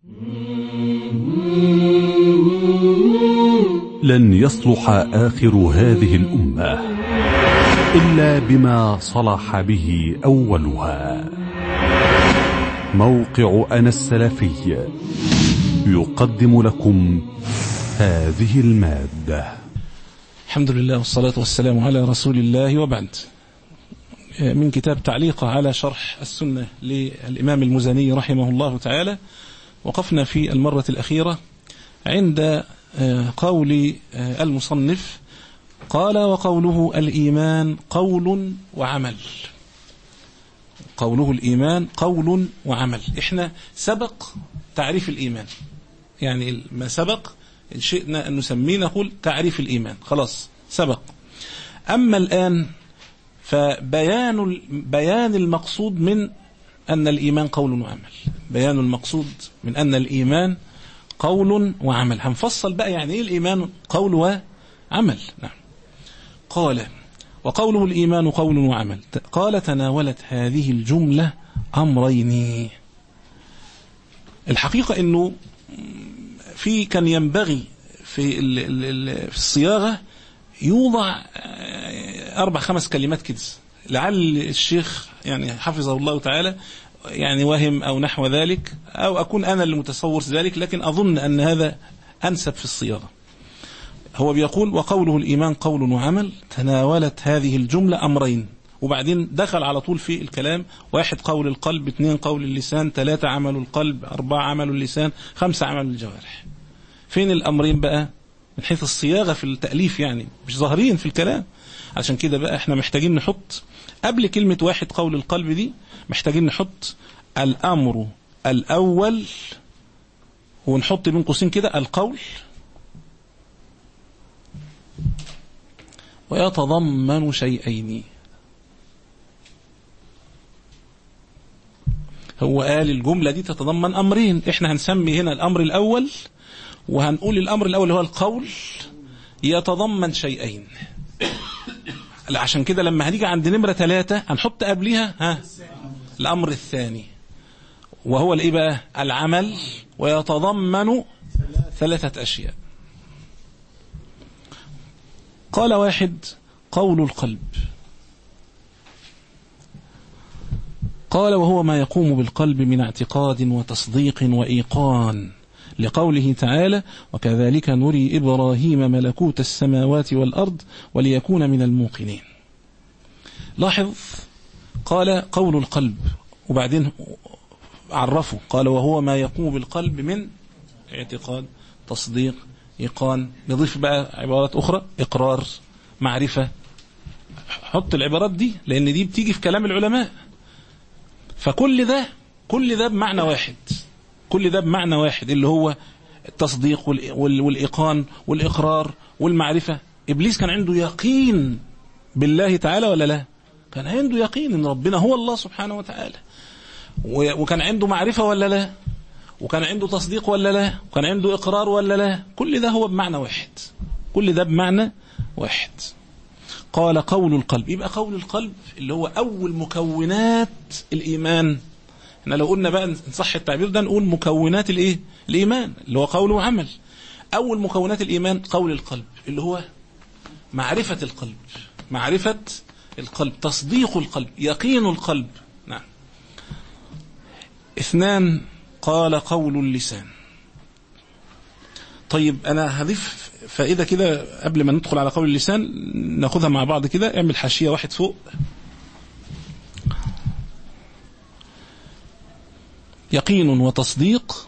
لن يصلح آخر هذه الأمة إلا بما صلح به أولها موقع أنا السلفي يقدم لكم هذه المادة الحمد لله والصلاة والسلام على رسول الله وبعد من كتاب تعليق على شرح السنة للإمام المزني رحمه الله تعالى وقفنا في المرة الأخيرة عند قول المصنف قال وقوله الإيمان قول وعمل قوله الإيمان قول وعمل إحنا سبق تعريف الإيمان يعني ما سبق إن شئنا أن نسميه نقول تعريف الإيمان خلاص سبق أما الآن فبيان بيان المقصود من أن الإيمان قول وعمل بيان المقصود من أن الإيمان قول وعمل هنفصل بقى يعني إيه الإيمان قول وعمل نعم قال وقوله الإيمان قول وعمل قال تناولت هذه الجملة أمرين الحقيقة أنه في كان ينبغي في في الصياغة يوضع أربع خمس كلمات كده لعل الشيخ يعني حفظه الله تعالى يعني وهم أو نحو ذلك أو أكون أنا اللي متصور ذلك لكن أظن أن هذا أنسب في الصياغة هو بيقول وقوله الإيمان قول وعمل تناولت هذه الجملة أمرين وبعدين دخل على طول في الكلام واحد قول القلب اثنين قول اللسان ثلاثة عمل القلب أربعة عمل اللسان خمسة عمل الجوارح فين الأمرين بقى من حيث الصياغة في التأليف يعني مش ظاهرين في الكلام عشان كده بقى احنا محتاجين نحط قبل كلمة واحد قول القلب دي محتاجين نحط الأمر الأول ونحط بين قوسين كده القول ويتضمن شيئين هو قال الجملة دي تتضمن أمرين احنا هنسمي هنا الأمر الأول وهنقول الأمر الأول هو القول يتضمن شيئين عشان كده لما هنيجي عند نمرة ثلاثة هنحط قبلها ها الأمر الثاني وهو الإيه بقى العمل ويتضمن ثلاثة أشياء قال واحد قول القلب قال وهو ما يقوم بالقلب من اعتقاد وتصديق وإيقان لقوله تعالى وكذلك نري إبراهيم ملكوت السماوات والأرض وليكون من الموقنين لاحظ قال قول القلب وبعدين عرفه قال وهو ما يقوم بالقلب من اعتقاد تصديق إيقان نضيف بقى عبارات أخرى إقرار معرفة حط العبارات دي لأن دي بتيجي في كلام العلماء فكل ده كل ده بمعنى واحد كل ده بمعنى واحد اللي هو التصديق والإيقان والإقرار والمعرفة إبليس كان عنده يقين بالله تعالى ولا لا كان عنده يقين ان ربنا هو الله سبحانه وتعالى وكان عنده معرفة ولا لا وكان عنده تصديق ولا لا وكان عنده إقرار ولا لا كل ده هو بمعنى واحد كل ده بمعنى واحد قال قول القلب يبقى قول القلب اللي هو أول مكونات الإيمان احنا لو قلنا بقى نصح التعبير ده نقول مكونات الايه الايمان اللي هو قول وعمل اول مكونات الايمان قول القلب اللي هو معرفة القلب معرفة القلب تصديق القلب يقين القلب نعم اثنان قال قول اللسان طيب انا هضيف فائدة كده قبل ما ندخل على قول اللسان ناخدها مع بعض كده اعمل حاشية واحد فوق يقين وتصديق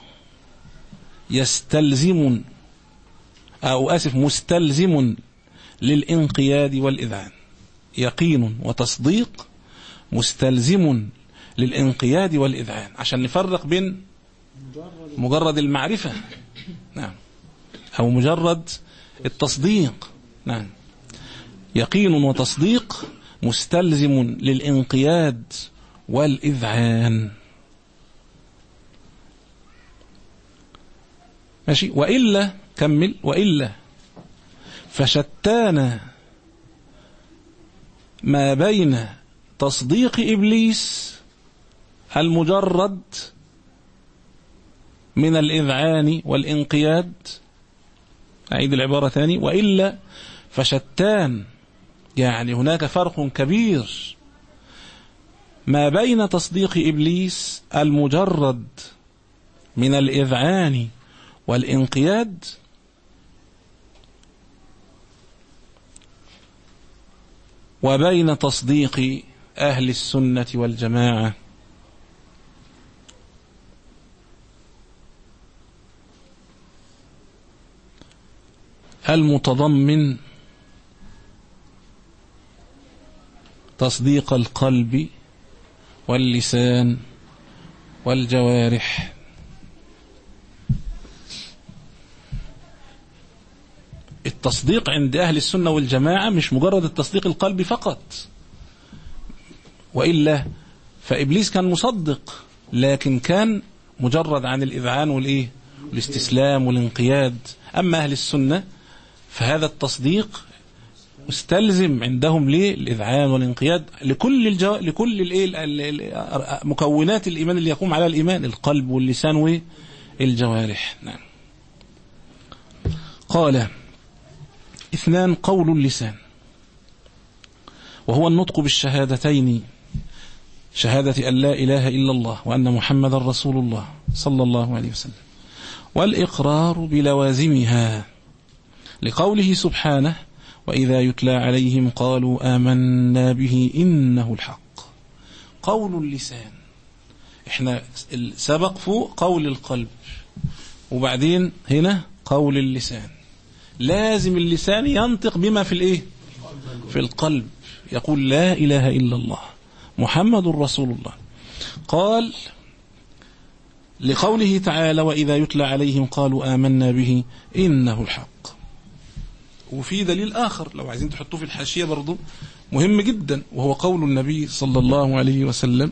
يستلزم أو آسف مستلزم للانقياد والإذعان يقين وتصديق مستلزم للانقياد والإذعان عشان نفرق بين مجرد المعرفة نعم أو مجرد التصديق نعم يقين وتصديق مستلزم للانقياد والإذعان ماشي وإلا كمل وإلا فشتان ما بين تصديق إبليس المجرد من الإذعان والإنقياد أعيد العبارة ثاني وإلا فشتان يعني هناك فرق كبير ما بين تصديق إبليس المجرد من الإذعان والإنقياد وبين تصديق أهل السنة والجماعة المتضمن تصديق القلب واللسان والجوارح التصديق عند أهل السنة والجماعة مش مجرد التصديق القلبي فقط وإلا فإبليس كان مصدق لكن كان مجرد عن الإذعان والإيه الاستسلام والانقياد أما أهل السنة فهذا التصديق مستلزم عندهم ليه الإذعان والانقياد لكل الجو... لكل الايه مكونات الإيمان اللي يقوم على الإيمان القلب واللسان والجوارح نعم قال اثنان قول اللسان وهو النطق بالشهادتين شهادة أن لا إله إلا الله وأن محمد رسول الله صلى الله عليه وسلم والإقرار بلوازمها لقوله سبحانه وإذا يتلى عليهم قالوا آمنا به إنه الحق قول اللسان احنا سبق فوق قول القلب وبعدين هنا قول اللسان لازم اللسان ينطق بما في الايه في القلب يقول لا إله إلا الله محمد رسول الله قال لقوله تعالى وإذا يتلى عليهم قالوا آمنا به إنه الحق وفي دليل آخر لو عايزين تحطوه في الحاشية برضو مهم جدا وهو قول النبي صلى الله عليه وسلم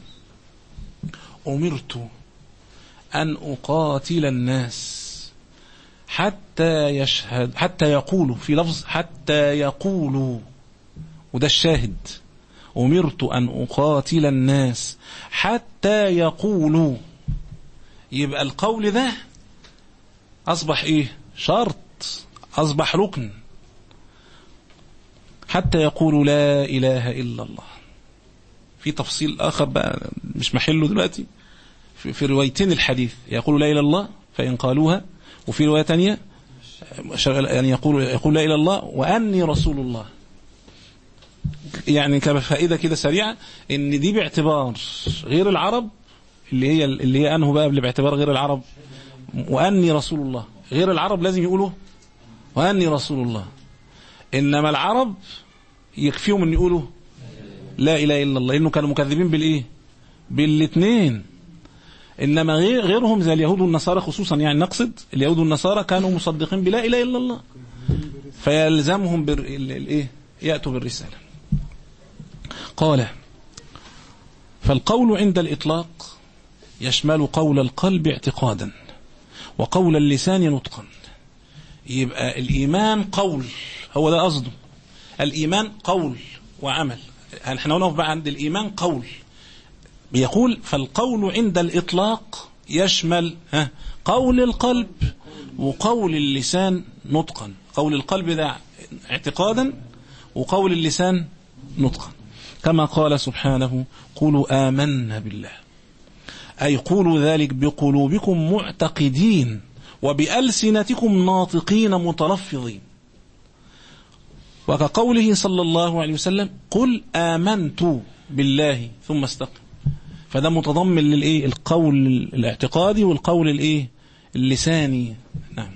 أمرت أن أقاتل الناس حتى يشهد حتى يقولوا في لفظ حتى يقولوا وده الشاهد أمرت أن أقاتل الناس حتى يقولوا يبقى القول ده أصبح إيه شرط أصبح ركن حتى يقولوا لا إله إلا الله في تفصيل آخر بقى مش محله دلوقتي في, في روايتين الحديث يقول لا إله إلا الله فإن قالوها وفي رواية تانية يعني يقول يقول لا إله إلا الله وأني رسول الله يعني كفائدة كده سريعة إن دي باعتبار غير العرب اللي هي اللي هي أنه بقى اللي باعتبار غير العرب وأني رسول الله غير العرب لازم يقولوا وأني رسول الله إنما العرب يكفيهم أن يقولوا لا إله إلا الله إنه كانوا مكذبين بالإيه بالاثنين إنما غير غيرهم زي اليهود والنصارى خصوصا يعني نقصد اليهود والنصارى كانوا مصدقين بلا إله إلا الله فيلزمهم بال... الإيه يأتوا بالرسالة قال فالقول عند الإطلاق يشمل قول القلب اعتقادا وقول اللسان نطقا يبقى الإيمان قول هو ده قصده الإيمان قول وعمل احنا نقف بقى عند الإيمان قول بيقول فالقول عند الإطلاق يشمل ها قول القلب وقول اللسان نطقا قول القلب ده اعتقادا وقول اللسان نطقا كما قال سبحانه قولوا آمنا بالله أي قولوا ذلك بقلوبكم معتقدين وبألسنتكم ناطقين متلفظين وكقوله صلى الله عليه وسلم قل آمنت بالله ثم استقم فده متضمن للايه القول الاعتقادي والقول الايه اللساني نعم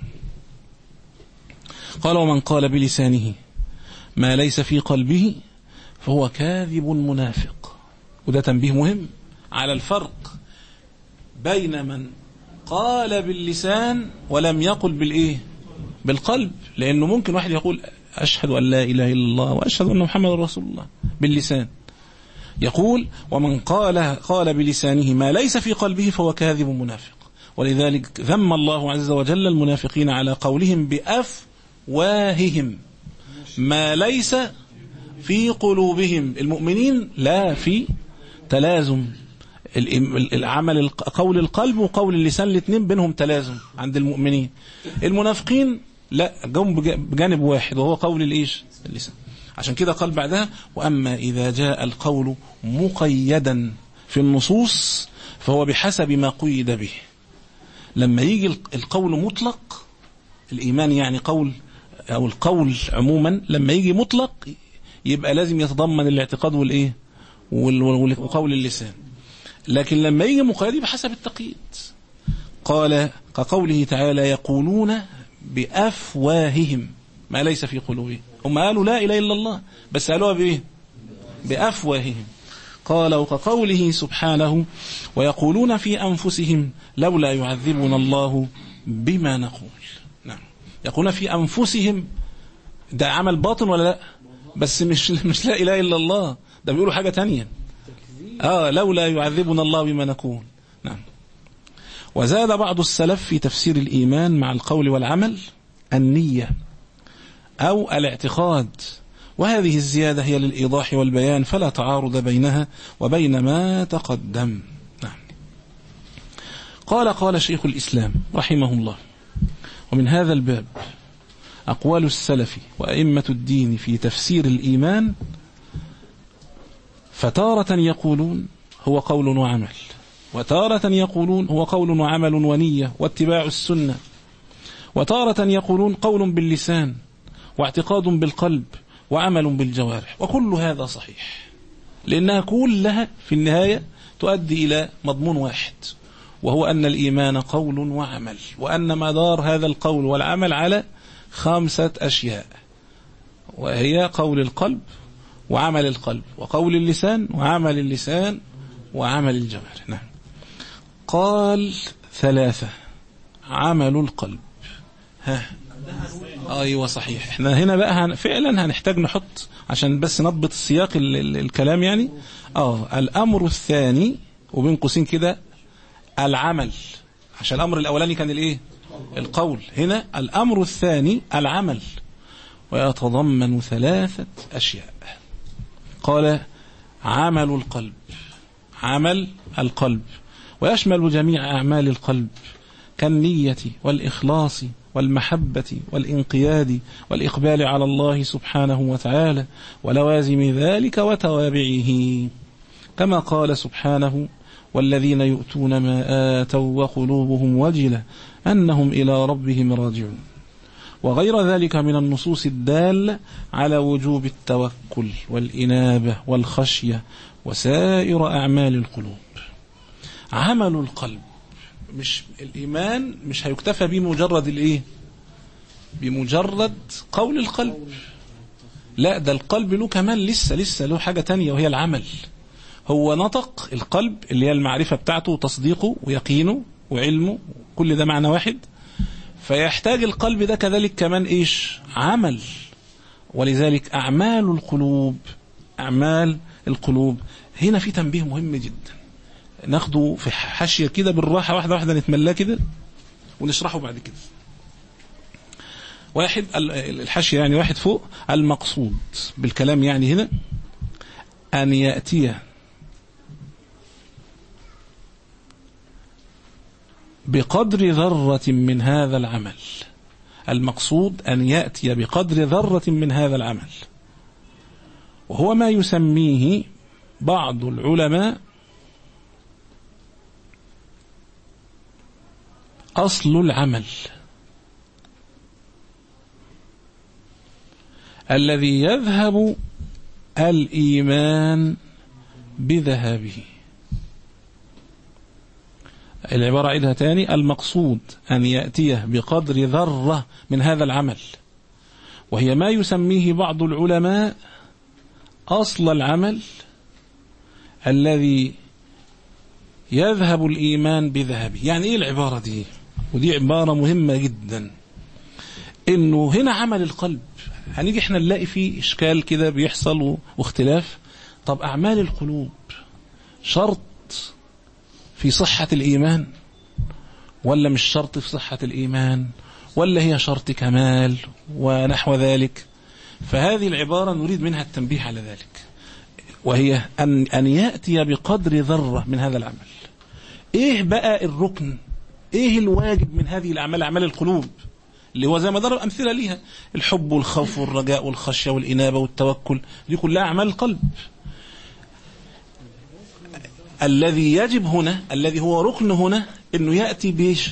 قال ومن قال بلسانه ما ليس في قلبه فهو كاذب منافق وده تنبيه مهم على الفرق بين من قال باللسان ولم يقل بالايه بالقلب لانه ممكن واحد يقول اشهد ان لا اله الا الله واشهد ان محمد رسول الله باللسان يقول ومن قال قال بلسانه ما ليس في قلبه فهو كاذب منافق ولذلك ذم الله عز وجل المنافقين على قولهم بأفواههم ما ليس في قلوبهم المؤمنين لا في تلازم الإم- العمل الق- قول القلب وقول اللسان الاثنين بينهم تلازم عند المؤمنين المنافقين لا جم بج- بجانب واحد وهو قول الايش اللسان عشان كده قال بعدها واما اذا جاء القول مقيدا في النصوص فهو بحسب ما قيد به لما يجي الق- القول مطلق الايمان يعني قول او القول عموما لما يجي مطلق يبقى لازم يتضمن الاعتقاد والايه وال- وال- وقول اللسان لكن لما يجي مقيد يبقى حسب التقييد قال كقوله تعالى يقولون بأفواههم ما ليس في قلوبهم هم قالوا لا إله إلا الله بس قالوها بإيه بأفواههم قال وكقوله سبحانه ويقولون في أنفسهم لولا يعذبنا الله بما نقول نعم يقولون في أنفسهم ده عمل باطن ولا لا بس مش مش لا إله إلا الله ده بيقولوا حاجة تانية آه لولا يعذبنا الله بما نقول نعم وزاد بعض السلف في تفسير الإيمان مع القول والعمل النية أو الاعتقاد وهذه الزيادة هي للإيضاح والبيان فلا تعارض بينها وبين ما تقدم نعم قال قال شيخ الإسلام رحمه الله ومن هذا الباب أقوال السلف وأئمة الدين في تفسير الإيمان فتارة يقولون هو قول وعمل وتارة يقولون هو قول وعمل ونية واتباع السنة وتارة يقولون قول باللسان واعتقاد بالقلب وعمل بالجوارح وكل هذا صحيح لأنها كلها في النهاية تؤدي إلى مضمون واحد وهو أن الإيمان قول وعمل وأن مدار هذا القول والعمل على خمسة أشياء وهي قول القلب وعمل القلب وقول اللسان وعمل اللسان وعمل الجوارح نعم قال ثلاثة عمل القلب ها ايوه صحيح احنا هنا بقى هن فعلا هنحتاج نحط عشان بس نضبط السياق ال ال الكلام يعني اه الامر الثاني وبين قوسين كده العمل عشان الامر الاولاني كان الايه القول هنا الامر الثاني العمل ويتضمن ثلاثة اشياء قال عمل القلب عمل القلب ويشمل جميع أعمال القلب كالنية والإخلاص والمحبة والإنقياد والإقبال على الله سبحانه وتعالى ولوازم ذلك وتوابعه كما قال سبحانه والذين يؤتون ما آتوا وقلوبهم وجلة أنهم إلى ربهم راجعون وغير ذلك من النصوص الدالة على وجوب التوكل والإنابة والخشية وسائر أعمال القلوب عمل القلب مش الإيمان مش هيكتفى بمجرد الإيه بمجرد قول القلب لا ده القلب له كمان لسه لسه له حاجة تانية وهي العمل هو نطق القلب اللي هي المعرفة بتاعته وتصديقه ويقينه وعلمه كل ده معنى واحد فيحتاج القلب ده كذلك كمان ايش عمل ولذلك اعمال القلوب اعمال القلوب هنا في تنبيه مهم جدا ناخده في حاشيه كده بالراحه واحده واحده نتملاه كده ونشرحه بعد كده واحد الحاشيه يعني واحد فوق المقصود بالكلام يعني هنا ان ياتي بقدر ذرة من هذا العمل المقصود أن يأتي بقدر ذرة من هذا العمل وهو ما يسميه بعض العلماء أصل العمل الذي يذهب الإيمان بذهابه العبارة عيدها تاني المقصود أن يأتيه بقدر ذرة من هذا العمل وهي ما يسميه بعض العلماء أصل العمل الذي يذهب الإيمان بذهبه يعني إيه العبارة دي ودي عبارة مهمة جدا إنه هنا عمل القلب هنيجي احنا نلاقي فيه إشكال كده بيحصل واختلاف طب أعمال القلوب شرط في صحة الإيمان ولا مش شرط في صحة الإيمان ولا هي شرط كمال ونحو ذلك فهذه العبارة نريد منها التنبيه على ذلك وهي أن, أن يأتي بقدر ذرة من هذا العمل إيه بقى الركن إيه الواجب من هذه الأعمال أعمال القلوب اللي هو زي ما ضرب أمثلة ليها الحب والخوف والرجاء والخشية والإنابة والتوكل دي كلها أعمال القلب الذي يجب هنا الذي هو ركن هنا انه ياتي بيش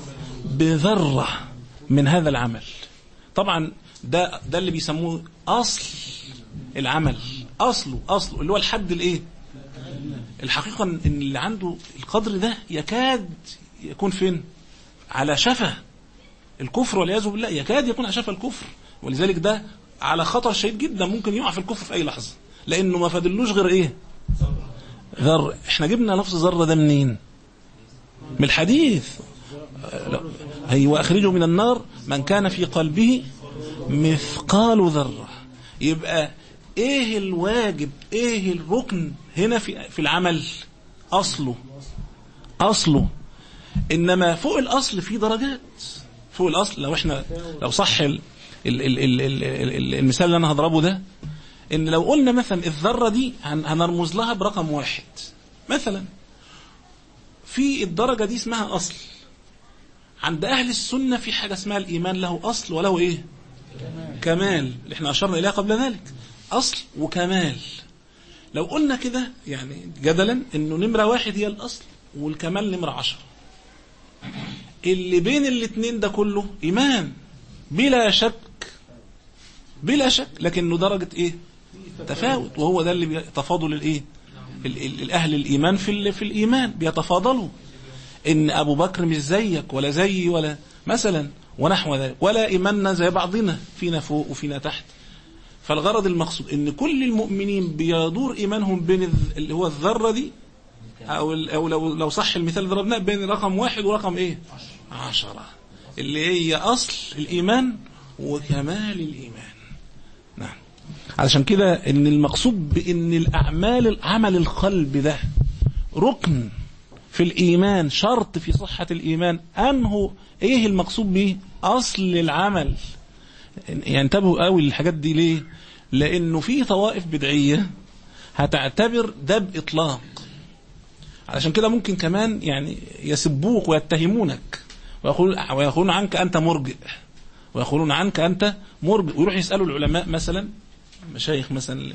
بذره من هذا العمل طبعا ده ده اللي بيسموه اصل العمل اصله اصله اللي هو الحد الايه الحقيقه ان اللي عنده القدر ده يكاد يكون فين على شفا الكفر والعياذ بالله يكاد يكون على شفا الكفر ولذلك ده على خطر شديد جدا ممكن يقع في الكفر في اي لحظه لانه ما فادلوش غير ايه ذر احنا جبنا لفظ ذره ده منين من الحديث هي واخرجوا من النار من كان في قلبه مثقال ذره يبقى ايه الواجب ايه الركن هنا في في العمل اصله اصله انما فوق الاصل في درجات فوق الاصل لو احنا لو صح ال ال ال ال ال ال المثال اللي انا هضربه ده ان لو قلنا مثلا الذره دي هنرمز لها برقم واحد مثلا في الدرجه دي اسمها اصل عند اهل السنه في حاجه اسمها الايمان له اصل وله ايه كمال اللي احنا اشرنا اليها قبل ذلك اصل وكمال لو قلنا كده يعني جدلا انه نمره واحد هي الاصل والكمال نمره عشرة اللي بين الاثنين ده كله ايمان بلا شك بلا شك لكنه درجه ايه تفاوت وهو ده اللي تفاضل الايه الاهل الايمان في في الايمان بيتفاضلوا ان ابو بكر مش زيك ولا زيي ولا مثلا ونحو ذلك ولا ايماننا زي بعضنا فينا فوق وفينا تحت فالغرض المقصود ان كل المؤمنين بيدور ايمانهم بين اللي هو الذره دي او او لو لو صح المثال ضربناه بين رقم واحد ورقم ايه عشرة اللي هي اصل الايمان وكمال الايمان نعم علشان كده ان المقصود بان الاعمال عمل القلب ده ركن في الايمان شرط في صحه الايمان انه ايه المقصود به اصل العمل ينتبهوا قوي للحاجات دي ليه لانه في طوائف بدعيه هتعتبر ده باطلاق علشان كده ممكن كمان يعني يسبوك ويتهمونك ويقولون ويقولون عنك انت مرجئ ويقولون عنك انت مرجئ ويروح يسالوا العلماء مثلا مشايخ مثلا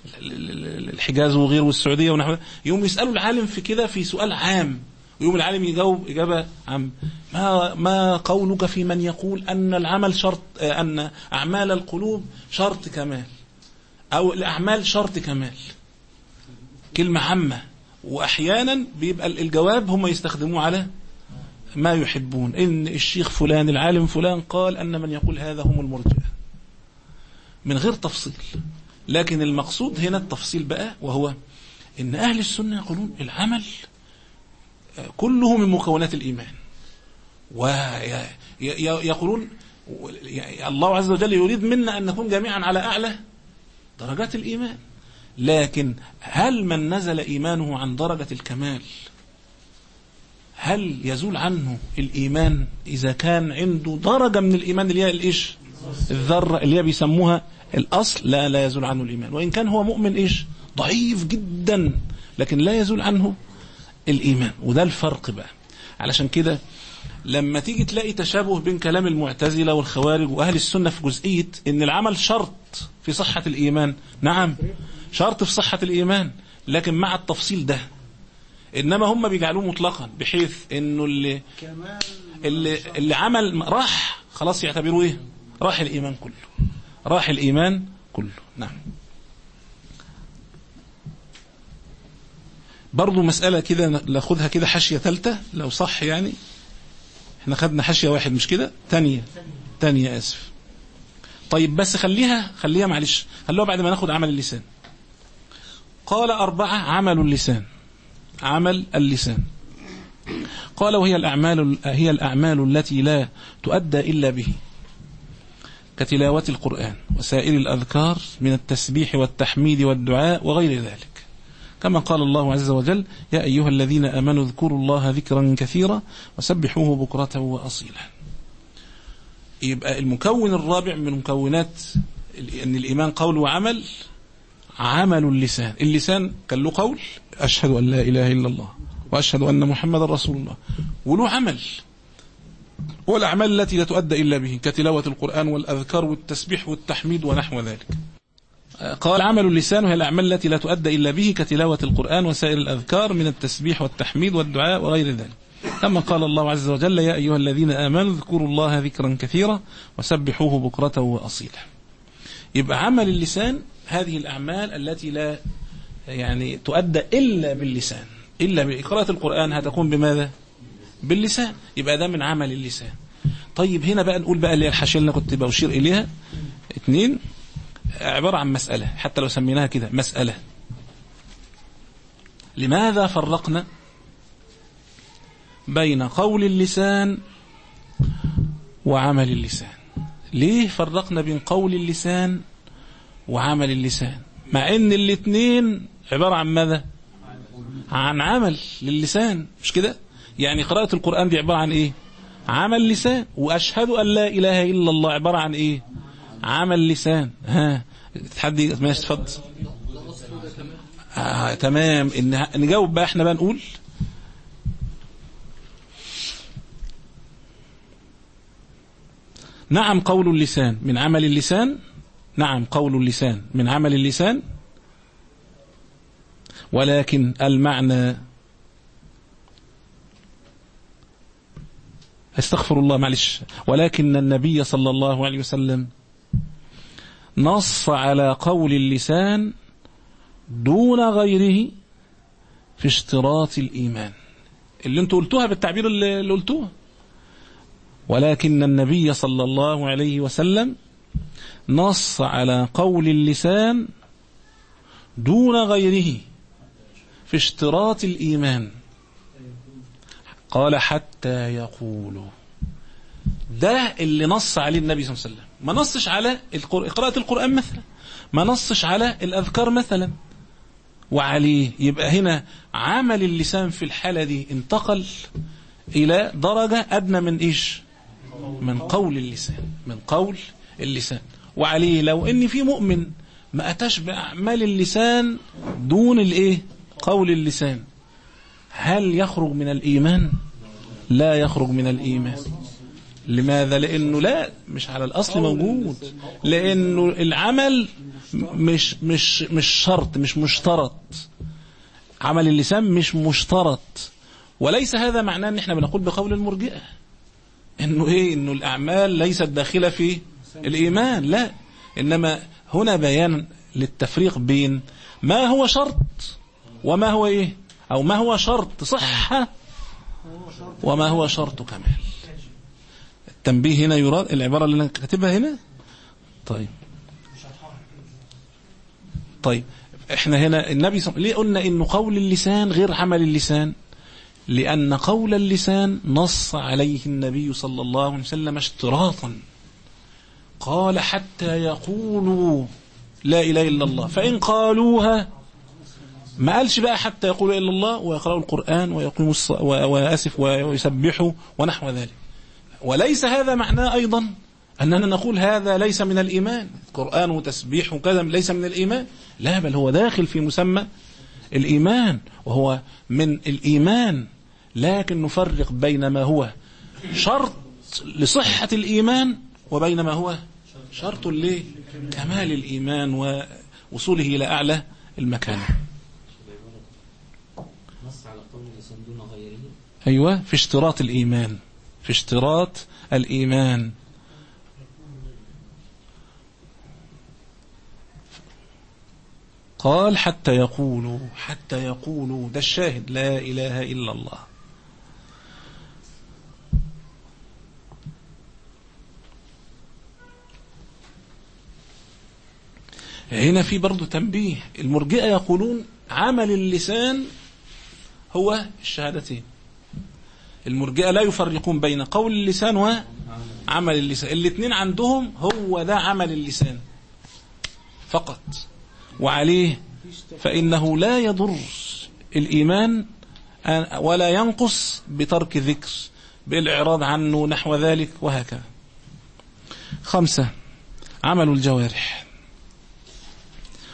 الحجاز وغيره والسعوديه ونحو يوم يسالوا العالم في كده في سؤال عام ويوم العالم يجاوب اجابه عام ما ما قولك في من يقول ان العمل شرط ان اعمال القلوب شرط كمال او الاعمال شرط كمال كلمه عامه واحيانا بيبقى الجواب هم يستخدموه على ما يحبون ان الشيخ فلان العالم فلان قال ان من يقول هذا هم المرجئه من غير تفصيل لكن المقصود هنا التفصيل بقى وهو ان اهل السنه يقولون العمل كله من مكونات الايمان ويقولون الله عز وجل يريد منا ان نكون جميعا على اعلى درجات الايمان لكن هل من نزل ايمانه عن درجه الكمال هل يزول عنه الايمان اذا كان عنده درجه من الايمان اللي هي الايش الذره اللي هي بيسموها الاصل لا لا يزول عنه الايمان وان كان هو مؤمن ايش ضعيف جدا لكن لا يزول عنه الايمان وده الفرق بقى علشان كده لما تيجي تلاقي تشابه بين كلام المعتزله والخوارج واهل السنه في جزئيه ان العمل شرط في صحه الايمان نعم شرط في صحه الايمان لكن مع التفصيل ده انما هم بيجعلوه مطلقا بحيث انه اللي اللي, اللي عمل راح خلاص يعتبروه ايه راح الايمان كله راح الايمان كله نعم برضو مسألة كده ناخدها كده حاشية ثالثة لو صح يعني احنا خدنا حاشية واحد مش كده تانية تانية اسف طيب بس خليها خليها معلش خلوها بعد ما ناخد عمل اللسان قال أربعة عمل اللسان عمل اللسان قال وهي الأعمال هي الأعمال التي لا تؤدى إلا به كتلاوة القرآن وسائر الأذكار من التسبيح والتحميد والدعاء وغير ذلك كما قال الله عز وجل يا أيها الذين آمنوا اذكروا الله ذكرا كثيرا وسبحوه بكرة وأصيلا يبقى المكون الرابع من مكونات أن الإيمان قول وعمل عمل اللسان اللسان كان له قول أشهد أن لا إله إلا الله وأشهد أن محمد رسول الله وله عمل والأعمال التي لا تؤدى إلا به كتلاوة القرآن والأذكار والتسبيح والتحميد ونحو ذلك قال عمل اللسان وهي الأعمال التي لا تؤدى إلا به كتلاوة القرآن وسائر الأذكار من التسبيح والتحميد والدعاء وغير ذلك كما قال الله عز وجل يا أيها الذين آمنوا اذكروا الله ذكرا كثيرا وسبحوه بكرة وأصيلا يبقى عمل اللسان هذه الأعمال التي لا يعني تؤدى إلا باللسان إلا بقراءة القرآن هتكون بماذا باللسان يبقى ده من عمل اللسان طيب هنا بقى نقول بقى اللي الحاشية اللي كنت بشير إليها اثنين عبارة عن مسألة حتى لو سميناها كده مسألة لماذا فرقنا بين قول اللسان وعمل اللسان ليه فرقنا بين قول اللسان وعمل اللسان مع ان الاثنين عبارة عن ماذا عن عمل للسان مش كده يعني قراءة القرآن دي عبارة عن ايه عمل لسان واشهد ان لا اله الا الله عبارة عن ايه عمل لسان ها تحدي ماشي اتفضل آه تمام ان نجاوب بقى احنا بقى نقول نعم قول اللسان من عمل اللسان نعم قول اللسان من عمل اللسان ولكن المعنى استغفر الله معلش ولكن النبي صلى الله عليه وسلم نص على قول اللسان دون غيره في اشتراط الإيمان اللي انتوا قلتوها بالتعبير اللي قلتوها ولكن النبي صلى الله عليه وسلم نص على قول اللسان دون غيره في اشتراط الإيمان قال حتى يقولوا ده اللي نص عليه النبي صلى الله عليه وسلم ما نصش على قراءة القرآن مثلا ما نصش على الأذكار مثلا وعليه يبقى هنا عمل اللسان في الحالة دي انتقل إلى درجة أدنى من إيش من قول اللسان من قول اللسان وعليه لو ان في مؤمن ما اتاش باعمال اللسان دون الايه قول اللسان هل يخرج من الايمان لا يخرج من الايمان لماذا لانه لا مش على الاصل موجود لانه العمل مش مش مش شرط مش مشترط عمل اللسان مش مشترط وليس هذا معناه ان احنا بنقول بقول المرجئه انه ايه انه الاعمال ليست داخله في الايمان لا انما هنا بيان للتفريق بين ما هو شرط وما هو ايه او ما هو شرط صحه وما هو شرط كمال التنبيه هنا يراد العباره اللي انا كاتبها هنا طيب طيب احنا هنا النبي صلى ليه قلنا انه قول اللسان غير عمل اللسان لأن قول اللسان نص عليه النبي صلى الله عليه وسلم اشتراطا قال حتى يقولوا لا إله إلا الله فإن قالوها ما قالش بقى حتى يقولوا إلا الله ويقرأوا القرآن ويقيموا الص... ويأسف ويسبحوا ونحو ذلك وليس هذا معناه أيضا أننا نقول هذا ليس من الإيمان قرآن وتسبيح وكذا ليس من الإيمان لا بل هو داخل في مسمى الإيمان وهو من الإيمان لكن نفرق بين ما هو شرط لصحة الإيمان وبين ما هو شرط لكمال الإيمان ووصوله إلى أعلى المكان نص على قول اللسان دون غيره أيوة في اشتراط الإيمان في اشتراط الإيمان قال حتى يقولوا حتى يقولوا ده الشاهد لا إله إلا الله هنا في برضه تنبيه المرجئة يقولون عمل اللسان هو الشهادتين المرجئة لا يفرقون بين قول اللسان وعمل اللسان الاثنين عندهم هو ده عمل اللسان فقط وعليه فإنه لا يضر الإيمان ولا ينقص بترك ذكر بالإعراض عنه نحو ذلك وهكذا خمسة عمل الجوارح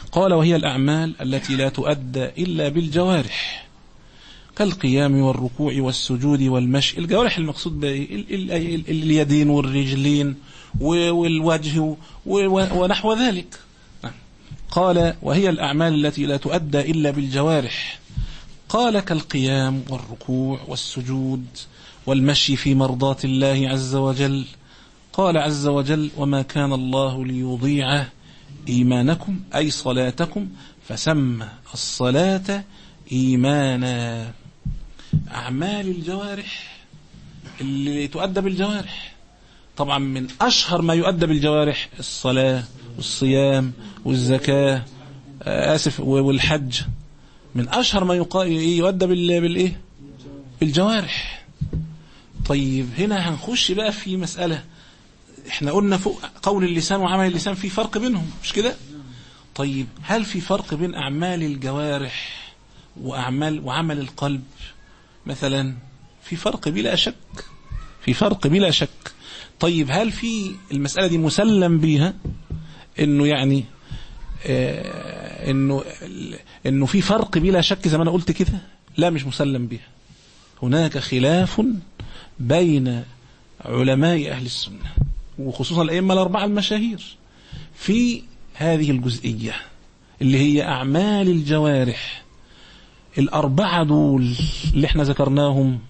قال وهي الأعمال التي لا تؤدى إلا بالجوارح كالقيام والركوع والسجود والمشي الجوارح المقصود بإيه؟ ال- ال- ال- اليدين والرجلين و- والوجه و- و- ونحو ذلك نعم. قال وهي الأعمال التي لا تؤدى إلا بالجوارح قال كالقيام والركوع والسجود والمشي في مرضاة الله عز وجل قال عز وجل وما كان الله ليضيع إيمانكم أي صلاتكم فسمى الصلاة إيمانا أعمال الجوارح اللي تؤدى بالجوارح طبعا من أشهر ما يؤدى بالجوارح الصلاة والصيام والزكاة آه، آسف والحج من أشهر ما يقا- يؤدى بال- بالإيه بالجوارح طيب هنا هنخش بقى في مسألة احنا قلنا فوق قول اللسان وعمل اللسان في فرق بينهم مش كده طيب هل في فرق بين أعمال الجوارح وأعمال وعمل القلب مثلا في فرق بلا شك في فرق بلا شك طيب هل في المسألة دي مسلم بيها انه يعني آه انه انه في فرق بلا شك زي ما انا قلت كده لا مش مسلم بيها هناك خلاف بين علماء اهل السنه وخصوصا الائمه الاربعه المشاهير في هذه الجزئيه اللي هي اعمال الجوارح الاربعه دول اللي احنا ذكرناهم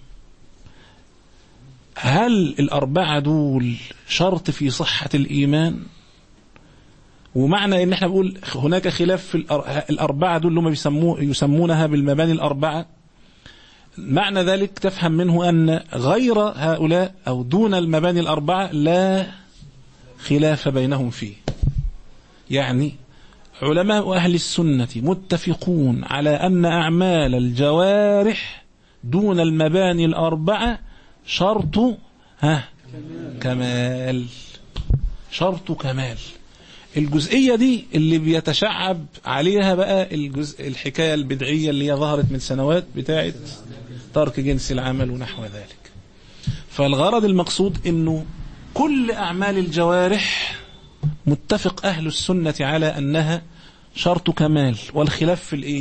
هل الاربعه دول شرط في صحه الايمان ومعنى ان احنا بنقول هناك خلاف في الأر- الاربعه دول اللي هم بيسموه يسمونها بالمباني الاربعه معنى ذلك تفهم منه ان غير هؤلاء او دون المباني الاربعه لا خلاف بينهم فيه يعني علماء اهل السنه متفقون على ان اعمال الجوارح دون المباني الاربعه شرط ها كمال شرط كمال الجزئية دي اللي بيتشعب عليها بقى الجزء الحكاية البدعية اللي هي ظهرت من سنوات بتاعت ترك جنس العمل ونحو ذلك فالغرض المقصود انه كل اعمال الجوارح متفق اهل السنة على انها شرط كمال والخلاف في الايه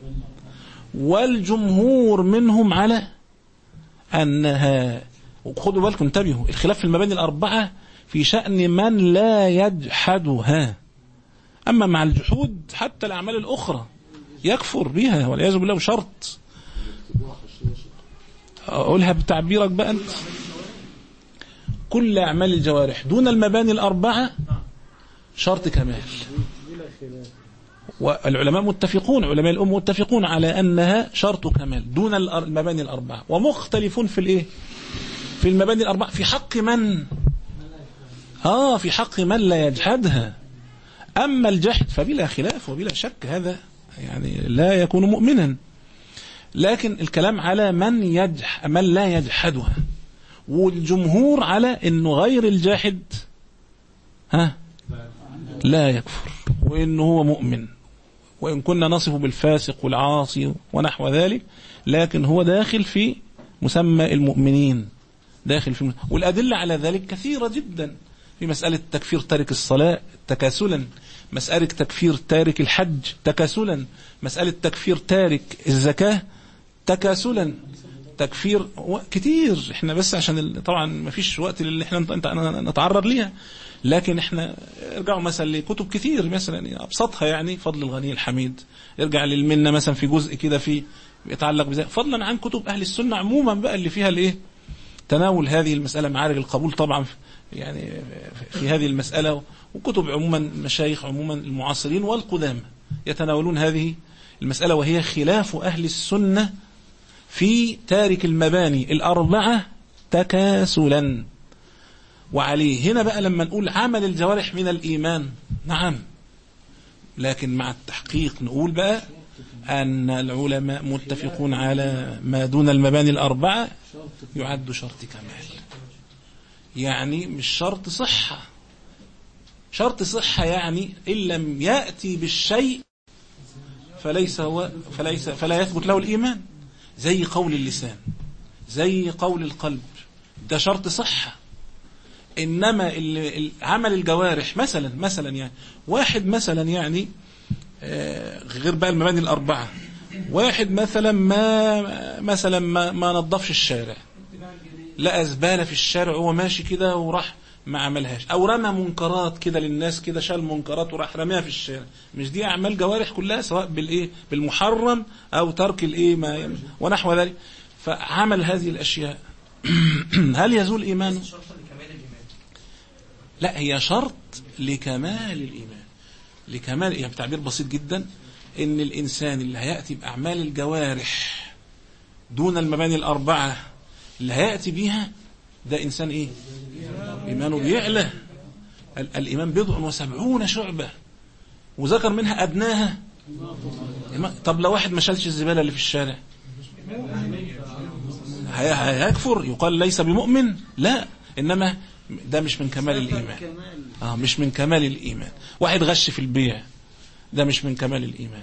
والجمهور منهم على انها وخدوا بالكم انتبهوا الخلاف في المباني الاربعه في شأن من لا يجحدها أما مع الجحود حتى الأعمال الأخرى يكفر بها والعياذ بالله شرط أقولها بتعبيرك بقى أنت كل أعمال الجوارح دون المباني الأربعة شرط كمال والعلماء متفقون علماء الأم متفقون على أنها شرط كمال دون المباني الأربعة ومختلفون في الإيه في المباني الأربعة في حق من آه في حق من لا يجحدها أما الجحد فبلا خلاف وبلا شك هذا يعني لا يكون مؤمنا لكن الكلام على من يجح من لا يجحدها والجمهور على انه غير الجاحد ها لا يكفر وانه هو مؤمن وان كنا نصفه بالفاسق والعاصي ونحو ذلك لكن هو داخل في مسمى المؤمنين داخل في والادله على ذلك كثيره جدا في مسألة تكفير تارك الصلاة تكاسلا مسألة تكفير تارك الحج تكاسلا مسألة تكفير تارك الزكاة تكاسلا تكفير كتير احنا بس عشان ال... طبعا ما فيش وقت اللي احنا نت... نتعرض ليها لكن احنا ارجعوا مثلا لكتب كتير مثلا يعني ابسطها يعني فضل الغني الحميد ارجع للمنه مثلا في جزء كده في يتعلق بذلك فضلا عن كتب اهل السنه عموما بقى اللي فيها الايه تناول هذه المساله معارج القبول طبعا يعني في هذه المسألة وكتب عموما مشايخ عموما المعاصرين والقدامى يتناولون هذه المسألة وهي خلاف أهل السنة في تارك المباني الأربعة تكاسلا وعليه هنا بقى لما نقول عمل الجوارح من الإيمان نعم لكن مع التحقيق نقول بقى أن العلماء متفقون على ما دون المباني الأربعة يعد شرط كمال يعني مش شرط صحة شرط صحة يعني إن لم يأتي بالشيء فليس هو فليس فلا يثبت له الإيمان زي قول اللسان زي قول القلب ده شرط صحة إنما عمل الجوارح مثلا مثلا يعني واحد مثلا يعني آه، غير بقى المباني الأربعة واحد مثلا ما مثلا ما, ما نظفش الشارع لقى زبالة في الشارع وهو ماشي كده وراح ما عملهاش او رمى منكرات كده للناس كده شال منكرات وراح رميها في الشارع مش دي اعمال جوارح كلها سواء بالايه بالمحرم او ترك الايه ما ونحو ذلك فعمل هذه الاشياء هل يزول ايمانه لا هي شرط لكمال الايمان لكمال يعني بتعبير بسيط جدا ان الانسان اللي هياتي باعمال الجوارح دون المباني الاربعه اللي هياتي بيها ده انسان ايه ايمانه بيعلى ال- الايمان بضع وسبعون شعبه وذكر منها ادناها إيمان- طب لو واحد ما شالش الزباله اللي في الشارع هي- هيكفر يقال ليس بمؤمن لا انما ده مش من كمال الايمان اه مش من كمال الايمان واحد غش في البيع ده مش من كمال الايمان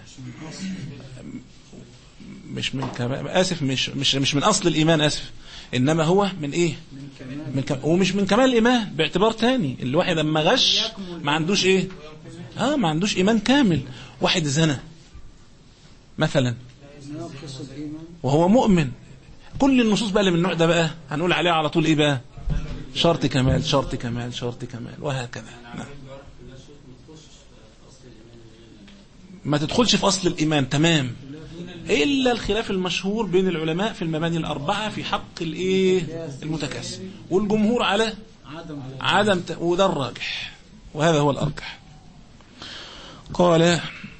مش من كمال اسف مش مش مش من اصل الايمان اسف انما هو من ايه من كم... ومش من كمال الايمان باعتبار تاني الواحد اما غش ما عندوش ايه اه ما عندوش ايمان كامل واحد زنى مثلا وهو مؤمن كل النصوص بقى اللي من النوع ده بقى هنقول عليها على طول ايه بقى شرط كمال شرط كمال شرط كمال وهكذا نعم. ما تدخلش في اصل الايمان تمام الا الخلاف المشهور بين العلماء في المباني الاربعه في حق الايه المتكاسل والجمهور على عدم ت... وده الراجح وهذا هو الارجح قال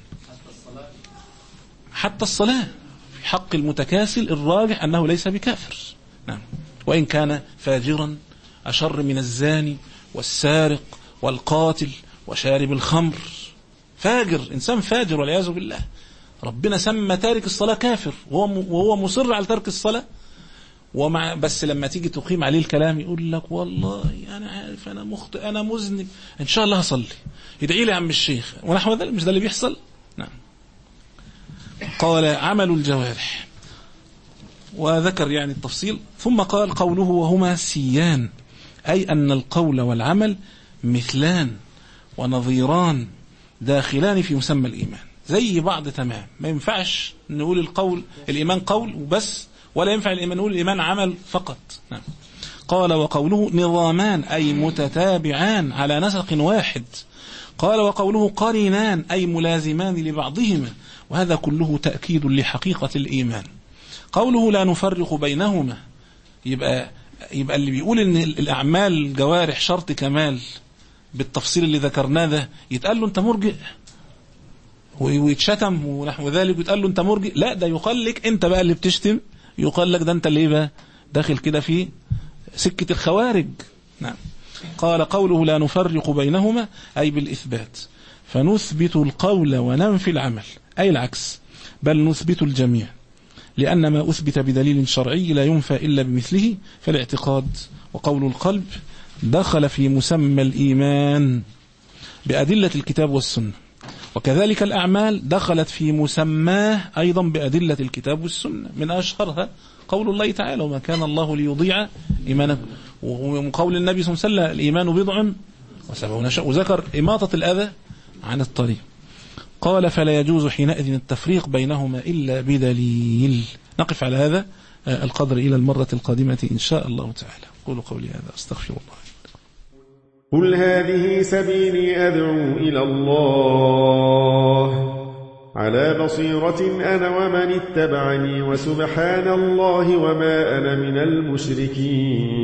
حتى الصلاه في حق المتكاسل الراجح انه ليس بكافر نعم وان كان فاجرا اشر من الزاني والسارق والقاتل وشارب الخمر فاجر انسان فاجر والعياذ بالله ربنا سمى تارك الصلاة كافر وهو وهو مصر على ترك الصلاة ومع بس لما تيجي تقيم عليه الكلام يقول لك والله انا عارف انا مخطئ انا مذنب ان شاء الله هصلي يدعي لي يا عم الشيخ ونحو ذلك مش ده اللي بيحصل نعم قال عمل الجوارح وذكر يعني التفصيل ثم قال قوله وهما سيان أي أن القول والعمل مثلان ونظيران داخلان في مسمى الإيمان زي بعض تمام ما ينفعش نقول القول الإيمان قول وبس ولا ينفع الإيمان نقول الإيمان عمل فقط نعم. قال وقوله نظامان أي متتابعان على نسق واحد قال وقوله قرينان أي ملازمان لبعضهما وهذا كله تأكيد لحقيقة الإيمان قوله لا نفرق بينهما يبقى يبقى اللي بيقول ان الاعمال الجوارح شرط كمال بالتفصيل اللي ذكرناه ده يتقال له انت مرجئ ويتشتم ونحو ذلك ويتقال له انت مرجئ لا ده يقال لك انت بقى اللي بتشتم يقال لك ده انت اللي ايه بقى داخل كده في سكة الخوارج نعم قال قوله لا نفرق بينهما أي بالإثبات فنثبت القول وننفي العمل أي العكس بل نثبت الجميع لأن ما أثبت بدليل شرعي لا ينفى إلا بمثله فالاعتقاد وقول القلب دخل في مسمى الإيمان بأدلة الكتاب والسنة وكذلك الأعمال دخلت في مسماه أيضا بأدلة الكتاب والسنة من أشهرها قول الله تعالى وما كان الله ليضيع إيمانكم ومن قول النبي صلى الله عليه وسلم الإيمان بضع وسبعون شيء وذكر إماطة الأذى عن الطريق قال فلا يجوز حينئذ التفريق بينهما إلا بدليل نقف على هذا القدر إلى المرة القادمة إن شاء الله تعالى قولوا قولي هذا أستغفر الله قل هذه سبيلي أدعو إلى الله على بصيرة أنا ومن اتبعني وسبحان الله وما أنا من المشركين